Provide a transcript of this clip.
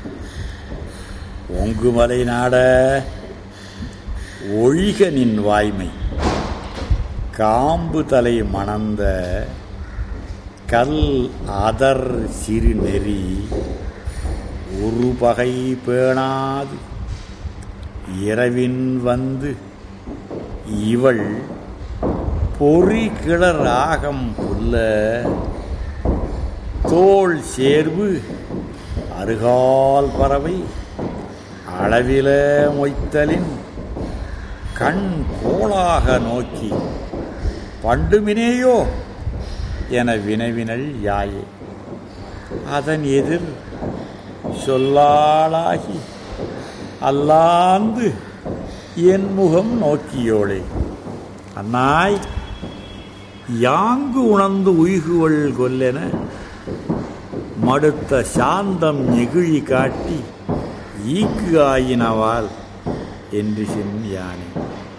ஒங்குமலை நாட ஒழிக நின் வாய்மை காம்பு தலை மணந்த கல் அதர் சிறு நெறி ஒரு பகை பேணாது இரவின் வந்து இவள் பொறி கிளர் ஆகம் புல்ல தோள் சேர்வு அருகால் பறவை அளவில மொய்த்தலின் கண் கோளாக நோக்கி பண்டுமினேயோ என வினவினள் யாயே அதன் எதிர் சொல்லாளாகி அல்லாந்து என் முகம் நோக்கியோளே அன்னாய் யாங்கு உணர்ந்து உய்குவள் கொல்லென மடுத்த சாந்தம் நெகிழி காட்டி ஈக்கு ஆயினவால் என்று சென் யானே